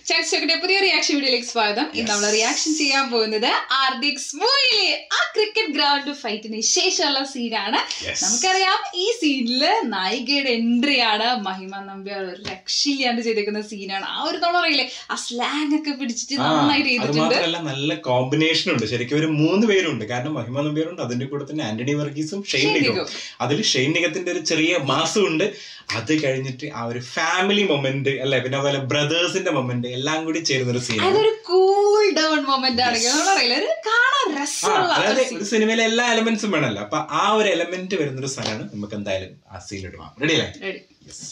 ചാക്സോക്കിന്റെ പുതിയ റിയാക്ഷൻ വീഡിയോയിലേക്ക് സ്വാഗതം ഇന്ന് നമ്മൾ റിയാക്ഷൻ ചെയ്യാൻ പോകുന്നത് ആർഡിക്സ് മൂവിയിലെ ആ ക്രിക്കറ്റ് ഗ്രൗണ്ട് ഫൈറ്റിന് ശേഷമുള്ള സീനാണ് Yes. നമുക്കറിയാം ഈ സീനില് നായികയുടെ എൻട്രി ആണ് മഹിമ നമ്പ്യാർ ഒരു രക്ഷയില്ലാണ്ട് ചെയ്തേക്കുന്ന സീനാണ് ആ ഒരു തൊളറിയില്ലേ ആ സ്ലാങ് ഒക്കെ പിടിച്ചിട്ട് ആ, നന്നായിട്ട് അത് ചെയ്തിട്ടുണ്ട് മാത്രമല്ല നല്ല കോമ്പിനേഷൻ ഉണ്ട് ശരിക്കും ഒരു മൂന്ന് പേരുണ്ട് കാരണം മഹിമ നമ്പ്യാറുണ്ട് അതിന്റെ കൂടെ തന്നെ ആന്റണി വർഗീസും ഷെയ്ൻ ഷെയ്ൻ നിഗവും നിഗവും. അതിൽ ഷെയ്ൻ നിഗത്തിന്റെ ഒരു ചെറിയ മാസം ഉണ്ട് അത് കഴിഞ്ഞിട്ട് ആ ഒരു ഫാമിലി മൊമെന്റ് അല്ലെ പിന്നെ അതുപോലെ ബ്രദേഴ്സിന്റെ മൊമെന്റ് എല്ലാം കൂടി ചേരുന്ന ഒരു സീനാണ് അതൊരു കൂൾ ഡൗൺ മൊമെന്റ് ആണെങ്കിൽ നമ്മൾ പറയില്ല ഒരു കാണാൻ രസമുള്ള അതായത് ഒരു scene. ഒരു സിനിമയിലെ എല്ലാ എലമെന്റ്സും വേണമല്ലോ അപ്പൊ ആ ഒരു എലമെന്റ് വരുന്ന ഒരു സ്ഥലമാണ് നമുക്ക് എന്തായാലും ആ സീൻ ഇടാം റെഡി അല്ലേ Ready. യെസ്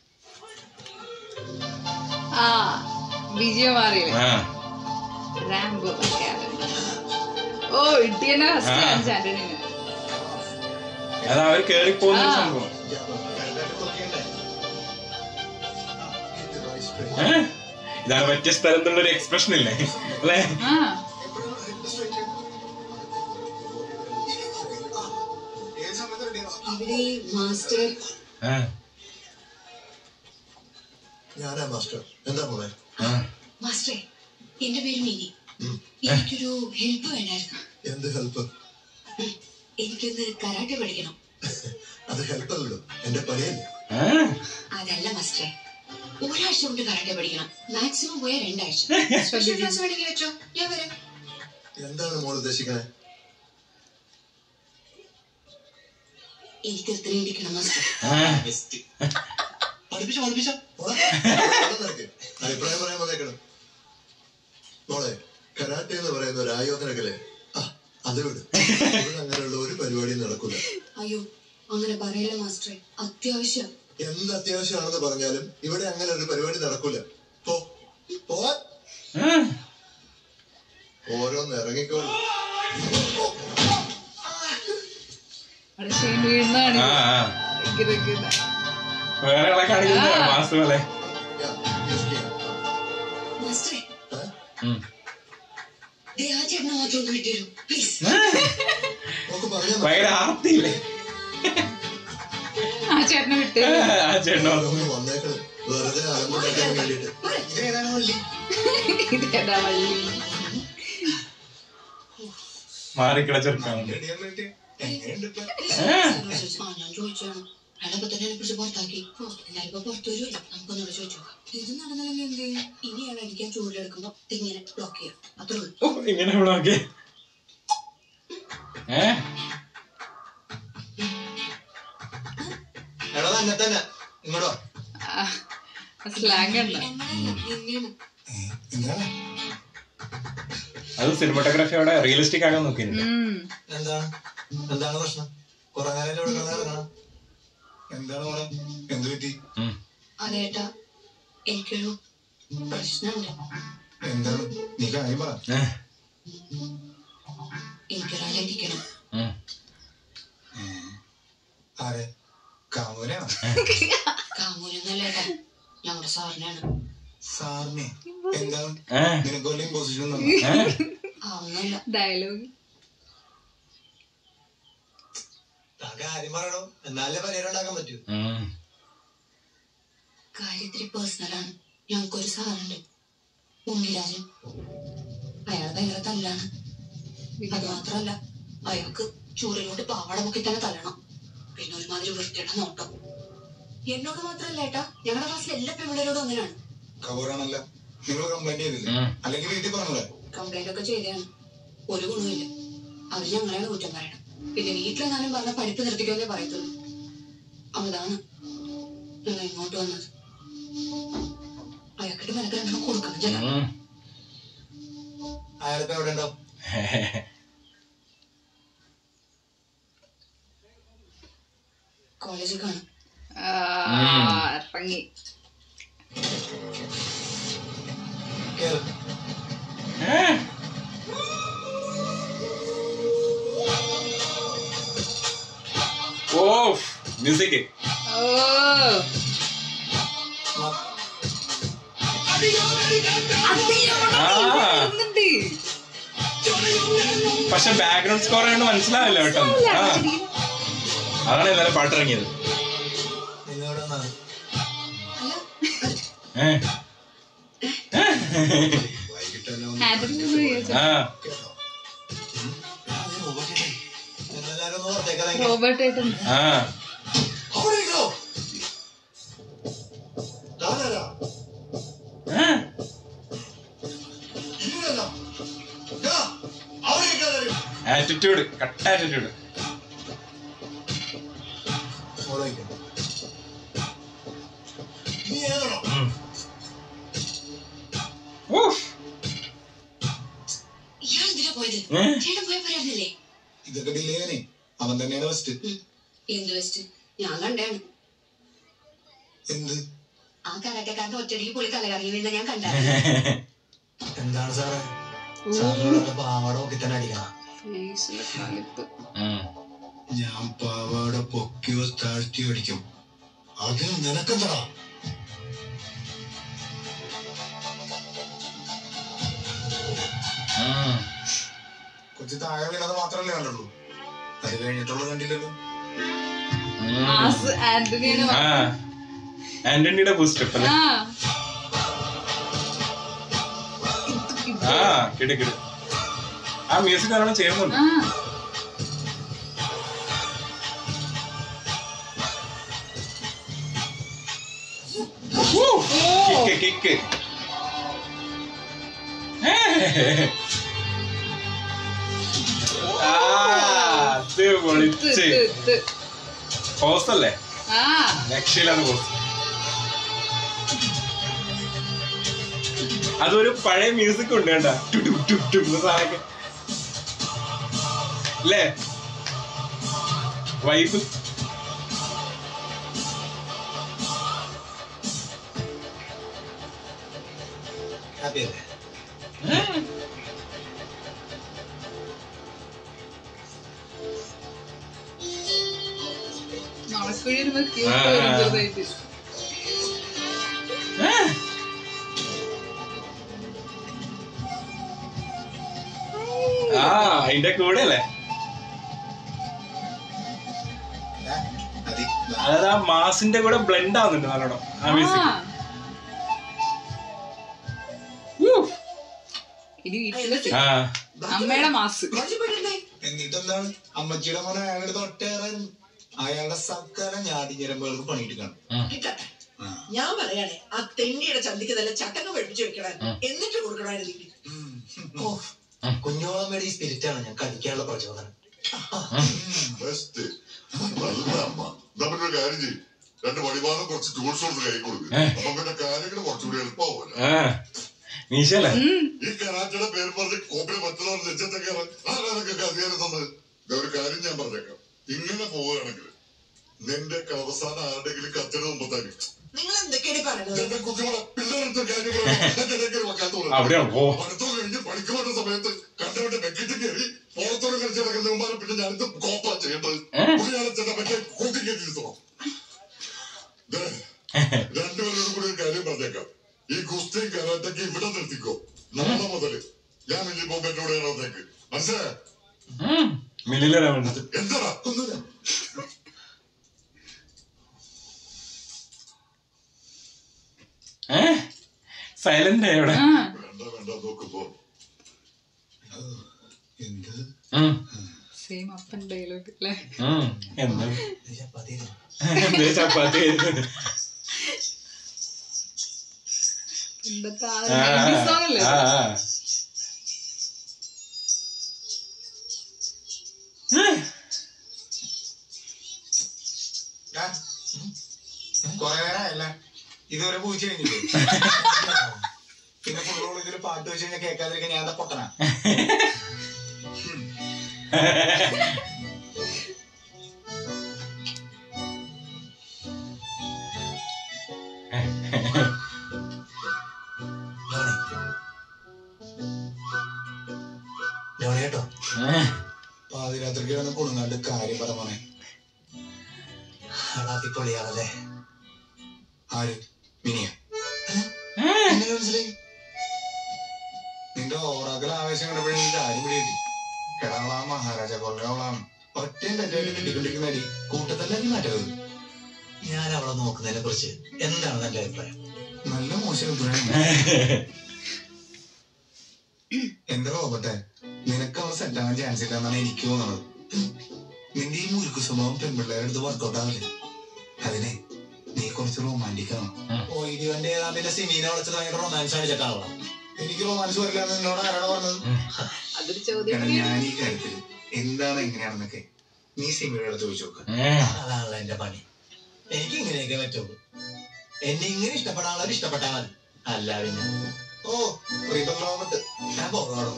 ആ വിജയ മാറിയില്ലേ ആ റാംബോ അക്കാദമി ഓ ഇട്ടിയന്നെ ഫസ്റ്റ് ആ. കാണിച്ച ആന്റണിന് അത് അവർ കേറി പോകുന്ന ഒരു ആ. സംഭവം ഏ? ഇതാണ് പറ്റിയ സ്ഥലം എന്നുള്ള ഒരു എക്സ്പ്രഷൻ ഇല്ലേ അല്ലേ ആ ഇവിടെ മാസ്റ്റർ ആ, ഞാനാ മാസ്റ്റർ എന്താ മോളെ ആ. മാസ്റ്ററെ എന്റെ പേര് മിനി ഉം. എനിക്കൊരു ഹെൽപ്പ് വേണമായിരുന്നു എന്ത് ഹെൽപ്പ് ഉം. എനിക്കൊന്ന് കരാട്ടെ പഠിക്കണം അത് ഹെൽപ്പ് അല്ലല്ലോ എന്റെ പണിയല്ലേ ആ. അതല്ല മാസ്റ്ററെ ഒരാഴ്ച കൊണ്ട് കരാട്ടെ പഠിക്കണം മാക്സിമം പോയ രണ്ടാഴ്ച സ്പെഷ്യൽ ക്ലാസ് വേണമെങ്കിൽ വെച്ചോ ഞാൻ വരാം എന്താണ് മോൾ ഉദ്ദേശിക്കണേ എനിക്ക് ത്രീ ഇടിക്കണം മാസ്റ്റർ ആ. പഠിപ്പിച്ചോ പഠിപ്പിച്ചോ അഭിപ്രായം പറയാൻ വന്നേക്കണം മോളെ കരാട്ടെ എന്ന് പറയുന്ന ഒരു ആയോധനകലെ ആ അത് വിട് ഇവിടെ അങ്ങനെയുള്ള ഒരു പരിപാടിയും നടക്കില്ല അയ്യോ അങ്ങനെ പറയല്ല മാസ്റ്ററെ അത്യാവശ്യം എന്ത് അത്യാവശ്യമാണെന്ന് പറഞ്ഞാലും ഇവിടെ അങ്ങനെ ഒരു പരിപാടി നടക്കൂല പോ പോവാൻ ആ. ഓരോന്ന് ഇറങ്ങിക്കോളൂ അവിടെ ഷെയ്ൻ വീഴുന്നതാണ് ആ, ആ. ഭയങ്കര ഇതാ. വേറെ ആളെ കാണിക്കുന്ന ആ. മാസം പോലെ യാ, just ചെയ്യാം. മാസ്റ്ററെ ഏ? ഉം. ദേ ആ ചേട്ടനെ മാത്രം ഒന്ന് വിട്ടേരൂ പ്ലീസ് നമുക്ക് പറഞ്ഞാൽ ഭയങ്കര ആർത്തിയില്ലേ ആ ചേട്ടനെ വിട്ട് ആ ചേട്ടൻ വന്നു. ഒന്ന് വന്നേക്കണം വെറുതെ അലമ്പുണ്ടാക്കാൻ വേണ്ടിയിട്ട് ഇതേതാണ് വള്ളി ഇതേതാ വള്ളി മാറിക്കിട ചെറുക്കാണ് എങ്ങനെയുണ്ട് ഇപ്പൊ ആ ഞാൻ ചോദിച്ചാണ് അയാളെ തന്നെ എന്നെ പിടിച്ച് പുറത്താക്കി എല്ലാരും ഇപ്പൊ പുറത്തു വരുമല്ലോ നമുക്കൊന്നുകൂടെ ചോദിച്ചു നോക്കാം ഇത് നടന്നില്ലെങ്കിൽ എന്ത് ചെയ്യും? ഇനി അയാൾ അടിക്കാൻ ചൂടെടുക്കുമ്പോ ഇങ്ങനെ ബ്ലോക്ക് ചെയ്യാം അത്രേ ഉള്ളൂ ഓ, ഇങ്ങനെ നോക്കി ഏ എടാ തന്നെ തന്നെ ഇങ്ങോട്ടോ സ്ലാങ് ഉണ്ട് എങ്ങനെയാണ് എന്താണ് അത് സിനിമാറ്റോഗ്രാഫി അവിടെ റിയലിസ്റ്റിക് ആകാൻ നോക്കിയിട്ടുണ്ട് ഉം. എന്താണ് എന്താണ് പ്രശ്നം കുറെ നേരം ഇവിടെ കിടന്ന് കിടക്കണം എന്താണ് മോളെ എന്ത് പറ്റി ഉം. അതേട്ടാ എനിക്കൊരു പ്രശ്നമുണ്ട് എന്താണ് നീ കാര്യം പറ ഏ. എനിക്കൊരാളെ ഇരിക്കണം ഉം. ആരെ കാമൂനാണ് കാമൂലെന്നല്ല ഏട്ടാ ഞങ്ങളുടെ സാറിനാണ് സാറിനെ എന്താണ് ഏ. നിനക്ക് വല്ല ഇമ്പോസിഷൻ ഏ. ആ ഒന്നല്ല ഡയലോഗ് കാര്യം പറയണോ എന്നാലേ പരിഹാരം ഉണ്ടാക്കാൻ പറ്റൂ ഉം. കാര്യത്തിരി പേഴ്സണലാണ് ഞങ്ങൾക്കൊരു സാറുണ്ട് ഉണ്ണിരാജൻ അയാൾ ഭയങ്കര തല്ലാണ് അത് മാത്രമല്ല അയാൾക്ക് ചൂരലോട്ട് പാവാട മുക്കി തന്നെ തല്ലണം പിന്നെ ഒരുമാതിരി വൃത്തിയുടെ നോട്ടം എന്നോട് മാത്രമല്ല ഏട്ടാ ഞങ്ങളുടെ ക്ലാസ്സിലെ എല്ലാ പെൺപിള്ളേരോടും അങ്ങനെയാണ് കബൂറാണല്ല നിങ്ങൾ കംപ്ലൈന്റ് ചെയ്തില്ലേ ഉം. അല്ലെങ്കിൽ വീട്ടിൽ പറഞ്ഞൂടെ കംപ്ലൈന്റ് ഒക്കെ ചെയ്തതാണ് ഒരു ഗുണമില്ല അവർ ഞങ്ങളെയാണ് കുറ്റം പറയണം പിന്നെ വീട്ടിലെങ്ങാനും പറഞ്ഞ പഠിപ്പ് നിർത്തിക്കുമെന്നേ പറയത്തുള്ളൂ അതാണ് ഞങ്ങൾ ഇങ്ങോട്ട് വന്നത് അയാൾക്കിട്ട് നിനക്ക് രണ്ടെണ്ണം കൊടുക്കണം ചില ഉം. അയാളിപ്പോ എവിടെ ഉണ്ടാവും കോളേജിൽ കാണും ആ, ഇറങ്ങി കേറ് ഏ. ഓ മ്യൂസിക് ഓ ആ. വരുന്നുണ്ട്. പക്ഷെ ബാക്ക്ഗ്രൗണ്ട് സ്കോർ ആയതുകൊണ്ട് മനസ്സിലാവില്ല പെട്ടെന്ന് ആ അതാണ് ഇന്നലെ പാട്ടിറങ്ങിയത് നിന്നോട് വന്നാണ് അല്ല ഏ ഏ വൈകിട്ട് എന്നെ ഒന്ന് ആന്റണി ഒന്ന് ചോദിച്ചു. ആ കേട്ടോ ഉം. ആ, നീ റോബോട്ടിനെ. ഞങ്ങളെല്ലാരും ഒന്ന് പുറത്തേക്ക് ഇറങ്ങി. റോബർട്ട് ഏട്ടൻ ആ അവിടെ ഇരിക്കണോ? താനാരാ? ആ. ഇങ്ങനെയല്ല. ദാ, അവിടെ ഇരിക്കാനാരും. ആറ്റിറ്റ്യൂഡ് കട്ട ആറ്റിറ്റ്യൂഡ് അവിടെ ഇരിക്കാം. നീ ഏതാണോ ഊഫ്. ഇയാൾ എന്തിനാ പോയത് ഏ? ചേട്ടൻ പോയ പറയാറില്ലേ ഇതൊക്കെ ഡിലേ ചെയ്യാനേ അവൻ തന്നെയാണ് ഫസ്റ്റ് എന്ത് വെസ്റ്റ് ഞാൻ കണ്ടാണ് എന്ത് ആ കരക്കക്കാരന്റെ ഒറ്റടിക്ക് പുള്ളി തലകറങ്ങി വീഴുന്ന ഞാൻ കണ്ട എന്താണ് സാറേ സാറിനോടൊക്കെ പാവാട നോക്കി തന്നെ അടിക്കണം ഫേസിലെ കളിപ്പ് ഉം. ഞാൻ പാവാട പൊക്കിയോ താഴ്ത്തിയോ അടിക്കും അതിന് നിനക്കെന്താ ഉം. കൊച്ചു താഴെ വീണത് മാത്രമല്ലേ കണ്ടുള്ളൂ അത് കഴിഞ്ഞിട്ടുള്ളത് കണ്ടില്ലല്ലോ ഉം. മാസ് ആന്റണിയാണ് ആ ആന്റണിയുടെ ബൂസ്റ്റ് അല്ലേ ആ ആ കിട് കിട് ആ മ്യൂസിക് നല്ലോണം ചെയ്യുന്നുണ്ട് ആ കിക്ക് കിക്ക് ആ അത് ഇത്, പൊളിച്ച് ഇത്, ഇത്. പോസ്റ്റ് അല്ലേ ആ രക്ഷയിലാണ് പോസ്റ്റ് അതൊരു പഴയ മ്യൂസിക് ഉണ്ട് കേട്ടാ ടുടു ടു ടു എന്ന സാധനമൊക്കെ അല്ലേ വൈബ് ഹാപ്പി അല്ലേ നടക്കുഴിയുമ്പോ ക്യൂട്ട് ആ. വരും ചെറുതായിട്ട് ആ അതിന്റെ കൂടെ അല്ലേ അതി അതായത് ആ മാസിന്റെ കൂടെ ബ്ലെൻഡ് ആവുന്നുണ്ട് നല്ലോണം ആ മ്യൂസിക് ആ. ഇനി വീട്ടിലെ ആ അമ്മയുടെ മാസ് എന്നിട്ടെന്താണ് അമ്മച്ചിയുടെ മോനെ അയാളുടെ തൊട്ടേറായിരുന്നു അയാളുടെ സകല ഞാടിഞ്ഞരമ്പുകൾക്ക് പണിയിട്ട് കാണും കിട്ടട്ടെ ആ. ഞാൻ പറയണേ ആ തെണ്ടിയുടെ ചന്തിക്ക് നല്ല ചട്ടങ്ങ് പഠിപ്പിച്ചു വെക്കണം ഉം. എന്നിട്ട് കൊടുക്കണമായിരുന്നു ഓ, കുഞ്ഞോളമ്മയുടെ ഈ സ്പിരിറ്റാണ് ഞാൻ കളിക്കാനുള്ള പ്രചോദനം ബെസ്റ്റ് നല്ല അമ്മ എന്നാ പിന്നെ ഒരു കാര്യം ചെയ്യും രണ്ട് മണിമാനം കുറച്ച് ടൂൾസ് കൊടുത്ത് കൈ കൊടുക്കും ഏ. അപ്പൊ പിന്നെ കാര്യങ്ങൾ കുറച്ചുകൂടി എളുപ്പമാവുമല്ലോ ആ മീശല്ലേ ഉം. ഈ കരാട്ടയുടെ പേര് പറഞ്ഞ് കോപ്പിന് മറ്റുള്ളവർ നെച്ചത്തൊക്കെ ആരാതൊക്കെ അധികാരം തന്നത് ദേ ഒരു കാര്യം ഞാൻ പറഞ്ഞേക്കാം ഇങ്ങനെ പോവുകയാണെങ്കിൽ നിന്റെ അവസാനം ആരുടെങ്കിലും കത്തിന് മുമ്പത്താക്കി നിങ്ങൾ എന്തൊക്കെയാണ് പറയണത് എന്റെ കുട്ടികളെ പിള്ളേരുടെ കാര്യങ്ങൾ അവിടെയാണ് പോ പഠിത്തം കഴിഞ്ഞ് പഠിക്കാൻ പറ്റുന്ന സമയത്ത് കണ്ടവന്റെ വെക്കിട്ട് കയറി പുറത്തോടെ കളിച്ച് നടക്കുന്ന മുമ്പാണ് പിന്നെ ഞാനിത് കോപ്പാ ചെയ്യേണ്ടത് ഏ? പുള്ളിയാളെ ചെന്ന പറ്റിയ കൂട്ടി കയറ്റിയിരുത്തണം ദേ, രണ്ടുപേരോടും കൂടി ഒരു കാര്യം പറഞ്ഞേക്കാം ഈ കുസ്തിയും കരാട്ടയ്ക്ക് ഇവിടെ നിർത്തിക്കോ നാളെ മുതല് ഞാൻ വലിയ പോകുമ്പോ എന്നോട് കാണാത്തേക്ക് മനസ്സിലായോ മില്ലിലാണ് വേണ്ടത് എന്താടാ ഒന്നുമില്ല ഏ സൈലന്റ് അവിടെ ആ വേണ്ട വേണ്ട നോക്കുമ്പോ എന്ത് ഉം, സെയിം അപ്പൻ ഡയലോഗ് അല്ലേ ഉം. എന്താ ഇത് ചപ്പാത്തി ആയിരുന്നു. എന്താ ചപ്പാത്തി പണ്ടത്തെ ആ ആ, സോങ് അല്ലേ ആ, ആ. ആ, ഉം. കൊറേ നേരമായല്ല ഇതുവരെ പൂച്ച കഴിഞ്ഞില്ലേ പിന്നെ ഫുട്ബോൾ ഇതിൽ പാട്ട് വെച്ച് കഴിഞ്ഞാൽ കേൾക്കാതിരിക്കാൻ ഞാൻ എന്താ പൊട്ടനാ കേട്ടോ പാതിരാത്രിക്ക് കിടന്ന് കൊടുങ്ങാണ്ട് കാര്യം പറ മോനെ അടാത്തിപ്പൊളിയാണല്ലേ ആര് മിനിയ എങ്ങനെ മനസ്സിലായി നിന്റെ ഓറാക്കൽ ആവേശം കണ്ടപ്പോഴേ എനിക്ക് കാര്യം പിടികിട്ടി എടാളാ മഹാരാജ കൊല്ലവളാണ് ഒറ്റയും തെറ്റായിട്ട് കെട്ടിക്കൊണ്ടിരിക്കുന്ന അടി കൂട്ടത്തല്ലാക്കി മാറ്റരുത് ഞാൻ അവളെ നോക്കുന്നതിനെ കുറിച്ച് എന്താണ് എന്റെ അഭിപ്രായം നല്ല മോശം അഭിപ്രായം എന്റെ റോബർട്ടെ നിനക്ക് അവൻ സെറ്റ് ആവാൻ ചാൻസ് ഇല്ല എന്നാണ് എനിക്ക് തോന്നുന്നത് നിന്റെ ഈ മുരുക്ക് സ്വഭാവം പെൺപിള്ളേരുടെ അടുത്ത് വർക്കൗട്ട് ആവില്ല അതിനെ നീ കുറച്ച് റൊമാൻറ്റിക് ആണോ ഓ ഇടിവന്റെ ഏതാണ്ടിന്റെ സിമീനെ വിളിച്ചത് ഭയങ്കര റൊമാൻസ് കാണിച്ചിട്ടാവണം എനിക്ക് റൊമാൻസ് വരില്ല എന്ന് നിന്നോട് ആരാണ് പറഞ്ഞത് അതൊരു ചോദ്യം എടാ, കൂടിയാണ്. ഞാൻ ഈ കാര്യത്തിൽ എന്താണ് എങ്ങനെയാണെന്നൊക്കെ നീ സിമിയുടെ അടുത്ത് ചോദിച്ചു നോക്ക് അതാണല്ലോ എന്റെ പണി എനിക്ക് ഇങ്ങനെയൊക്കെ പറ്റുള്ളൂ എന്നെ ഇങ്ങനെ ഇഷ്ടപ്പെടാൻ ആളൊരു ഇഷ്ടപ്പെട്ടാൽ മതി അല്ല പിന്നെ ഓ റീബൽ റോബർട്ട് ഞാൻ പോകണോ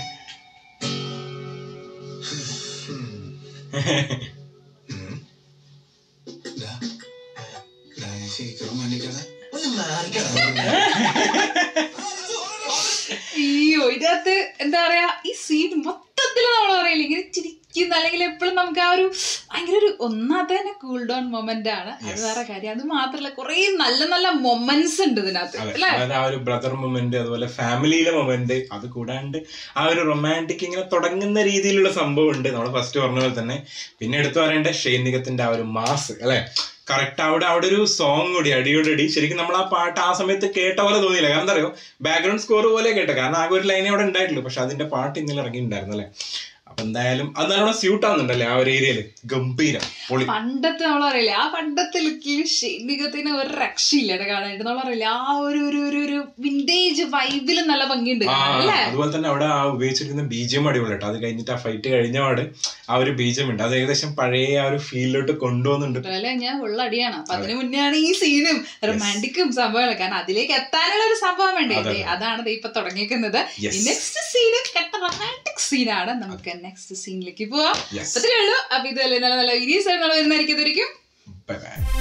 ശരിക്കും റൊമാൻറ്റിക് ആണ് ഒന്ന് മാറിക്കണം അയ്യോ ഇതിനകത്ത് എന്താ പറയാ ഈ സീൻ മൊത്തത്തിൽ നമ്മൾ പറയില്ല ഇങ്ങനെ ചിരിക്കുന്ന അല്ലെങ്കിൽ എപ്പോഴും നമുക്ക് ആ ഒരു ഭയങ്കര ഒരു ഒന്നാമത്തെ തന്നെ കൂൾ ഡൗൺ മൊമെന്റ് ആണ് അത് Yes. വേറെ കാര്യം അത് മാത്രല്ല കുറെ നല്ല നല്ല മൊമെന്റ്സ് ഉണ്ട് ഇതിനകത്ത് അതെ അല്ലെ അതായത് ആ ഒരു ബ്രദർ മൊമെന്റ് അതുപോലെ ഫാമിലിയിലെ മൊമെന്റ് അത് കൂടാണ്ട് ആ ഒരു റൊമാൻറ്റിക് ഇങ്ങനെ തുടങ്ങുന്ന രീതിയിലുള്ള സംഭവം ഉണ്ട് നമ്മൾ ഫസ്റ്റ് പറഞ്ഞ പോലെ തന്നെ പിന്നെ എടുത്തു പറയേണ്ട ഷെയ്ൻ നിഗത്തിന്റെ ആ ഒരു മാസ് അല്ലെ കറക്റ്റ് അവിടെ അവിടെ ഒരു സോങ് കൂടി അടിയോടടി ശരിക്കും നമ്മൾ ആ പാട്ട് ആ സമയത്ത് കേട്ട പോലെ തോന്നിയില്ല കാരണം എന്താ അറിയോ ബാക്ക്ഗ്രൗണ്ട് സ്കോർ പോലെ കേട്ടോ കാരണം ആകെ ഒരു ലൈനേ അവിടെ ഉണ്ടായിട്ടുള്ളൂ പക്ഷെ അതിന്റെ പാട്ട് ഇന്നലെ ഇറങ്ങിയിട്ടുണ്ടായിരുന്നു അല്ലേ അപ്പൊ എന്തായാലും അത് നല്ലോണം സ്യൂട്ട് ആവുന്നുണ്ടല്ലേ ആ ഒരു ഏരിയയില് ഗംഭീരം പൊളി പണ്ടത്തെ നമ്മൾ അറിയില്ല ആ പണ്ടത്തെ ലുക്കിൽ ഷെയ്നികത്തിന് ഒരു രക്ഷയില്ല കേട്ടോ കാണാനായിട്ട് നമ്മൾ അറിയില്ല ആ ഒരു ഒരു ഒരു ഒരു വിന്റേജ് വൈബിലും നല്ല ഭംഗിയുണ്ട് ആ, കാണാൻ, അല്ലേ അതുപോലെ തന്നെ അവിടെ ആ ഉപയോഗിച്ചിരിക്കുന്ന ബീജം അടിപൊളി കേട്ടോ അത് കഴിഞ്ഞിട്ട് ആ ഫൈറ്റ് കഴിഞ്ഞപാട് ആ ഒരു ബീജം ഉണ്ട് അത് ഏകദേശം പഴയ ആ ഒരു ഫീലിലോട്ട് കൊണ്ടുപോകുന്നുണ്ട് അല്ലെ ഞാൻ ഉള്ള അടിയാണ് അപ്പൊ അതിന് മുന്നെയാണ് ഈ സീനും റൊമാൻറ്റിക്കും സംഭവങ്ങളും കാരണം അതിലേക്ക് എത്താനുള്ള ഒരു സംഭവം വേണ്ടേ അതെ, ദേ, അതാണ് ദേ ഇപ്പൊ തുടങ്ങിയിരിക്കുന്നത് Yes. നെക്സ്റ്റ് സീന് കെട്ട റൊമാൻറ്റിക് സീനാണ് നമുക്ക് നെക്സ്റ്റ് സീനിലേക്ക് പോവാം Yes. അത്രേ ഉള്ളൂ അപ്പൊ ഇതുവല്ലേ നല്ല നല്ല വീഡിയോസ് നമ്മൾ വരുന്നതായിരിക്കും Bye bye.